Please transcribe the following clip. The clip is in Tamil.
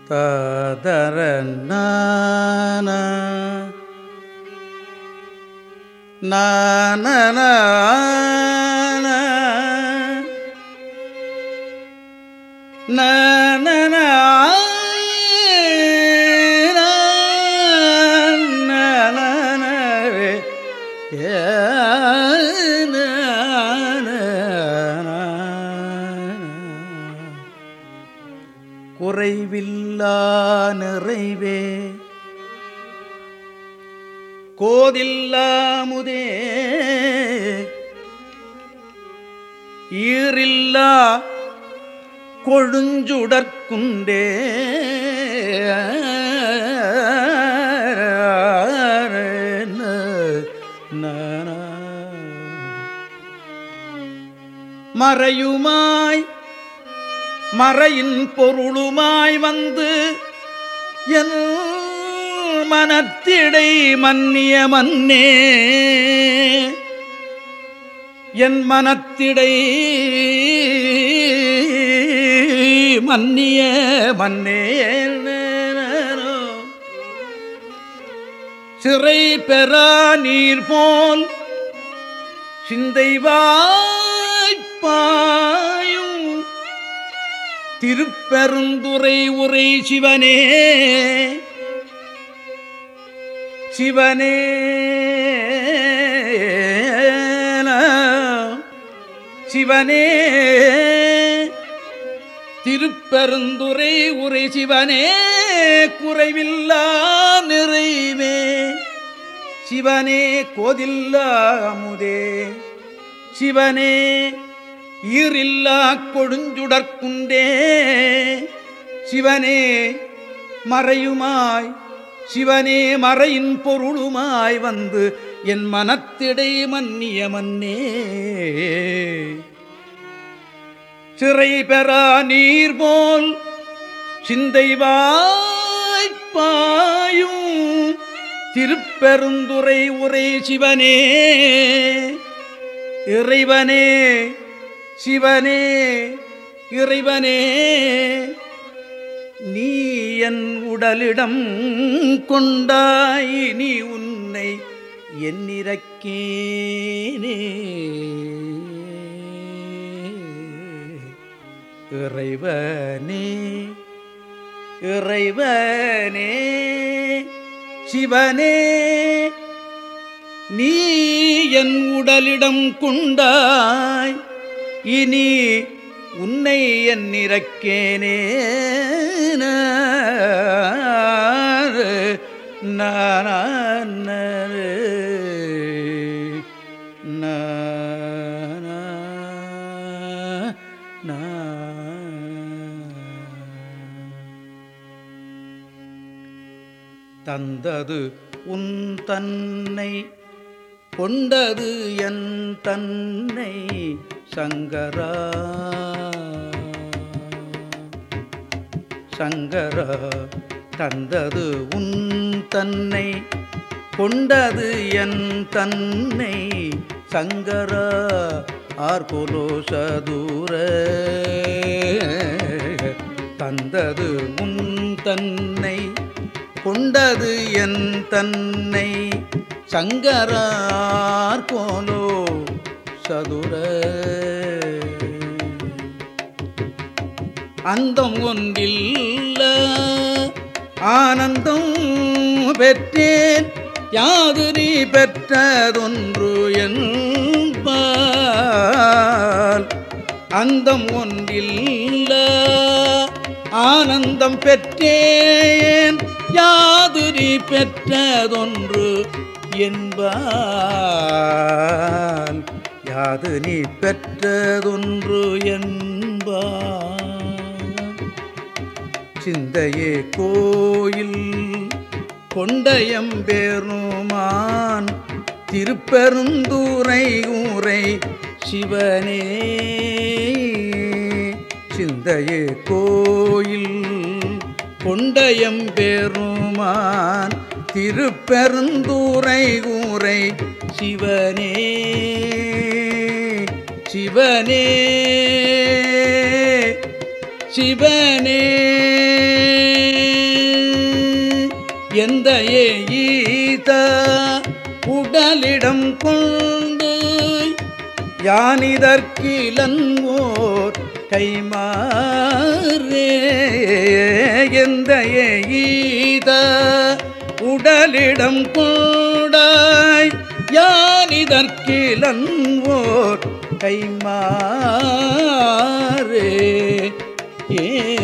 ததர நான நான குறைவில்லா நிறைவே கோதில்லாமுதே ஈரில்லா கொழுஞ்சுடற்குண்டே மறையுமாய் மறையின் பொருளுமாய் வந்து என் மனத்திடை மன்னிய மன்னே என் மனத்திடை மன்னிய மன்னே சிறை பெறா நீர் போல் சிந்தை வாய்ப்பாயும் திருப்பெருந்துரை உரை சிவனே சிவனே சிவனே திருப்பெருந்துரை உரை சிவனே குறைவில்லா நிறைவே சிவனே கோதில்லா அமுதே சிவனே ஈரில்லா கொடுஞ்சுடற்குண்டே சிவனே மறையுமாய் சிவனே மறையின் பொருளுமாய் வந்து என் மனத்திடை மன்னிய மன்னே சிறை பெறா நீர் போல் சிந்தை வாய்ப்பாயும் திருப்பெருந்துரை உரை சிவனே இறைவனே சிவனே இறைவனே நீ என் உடலிடம் கொண்டாய் நீ உன்னை என்னிறக்கேனே இறைவனே இறைவனே சிவனே நீ என் உடலிடம் கொண்டாய் இனி உன்னை என் இறக்கேனே தந்தது உன் தன்னை கொண்டது என் தன்னை சங்கரா சங்கரா தந்தது உன் தன்னை கொண்டது என் தன்னை சங்கரா ஆர்கொலோ சதூர தந்தது உன் தன்னை கொண்டது என் தன்னை சங்கரார் போலோ சதுர அந்தம் ஒன்றில்ல ஆனந்தம் பெற்றேன் யாது நீ பெற்றதொன்று என்பால் அந்தம் ஒன்றில்ல ஆனந்தம் பெற்றேன் யாது நீ பெற்றதொன்று என்பால் யாது நீ பெற்றதொன்று என்பால் சிந்தையே கோயில் கொண்டயம்பேருமான் திருப்பெருந்தூரை ஊரை சிவனே சிந்தையே கோயில் கொண்டயம்பேருமான் திருப்பெருந்தூரை ஊரை சிவனே சிவனே சிவனே எந்த ஈத உடலிடம் கொண்டு யானிதற்கிலங்கோர் கைமாறே எந்த ஈத உடலிடம் கூடாய் யானிதற்கிலங்கோர் கைமாறே ஏ